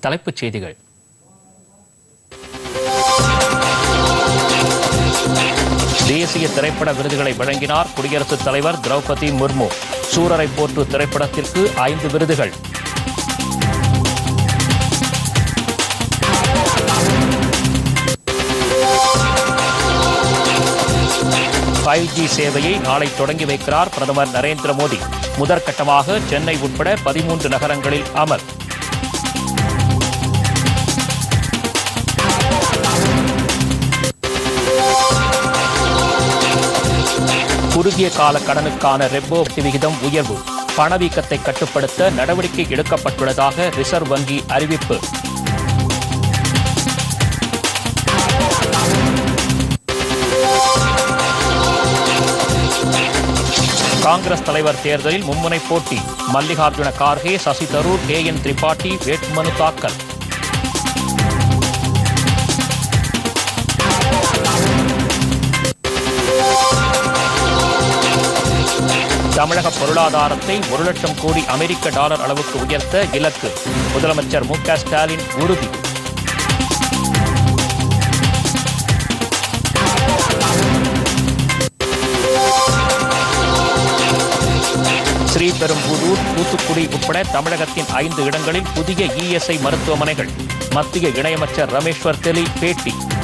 தலைப்புச் செய்திகள் தேசிய திரைப்பட விருதுகளை வழங்கினார் குடியரசுத் தலைவர் திரௌபதி முர்மு சூரரை போற்று திரைப்படத்திற்கு ஐந்து விருதுகள் ஃபைவ் ஜி சேவையை நாளை தொடங்கி வைக்கிறார் பிரதமர் நரேந்திர மோடி முதற்கட்டமாக சென்னை உட்பட பதிமூன்று நகரங்களில் அமல் குறுகிய கால கடனுக்கான ரெப்போ வட்டி விகிதம் உயர்வு பணவீக்கத்தை கட்டுப்படுத்த நடவடிக்கை எடுக்கப்பட்டுள்ளதாக ரிசர்வ் வங்கி அறிவிப்பு காங்கிரஸ் தலைவர் தேர்தலில் மும்முனை போட்டி மல்லிகார்ஜுன கார்கே சசி தரூர் கே என் திரிபாठी வேட்புமனு தாக்கல் தமிழக பொருளாதாரத்தை ஒரு லட்சம் கோடி அமெரிக்க டாலர் அளவுக்கு உயர்த்த இலக்கு முதலமைச்சர் மு க ஸ்டாலின் உறுதி ஸ்ரீபெரும்புதூர் தூத்துக்குடி உட்பட தமிழகத்தின் ஐந்து இடங்களில் புதிய இஎஸ்ஐ மருத்துவமனைகள் மத்திய இணையமைச்சர் ரமேஸ்வர் தெலி பேட்டி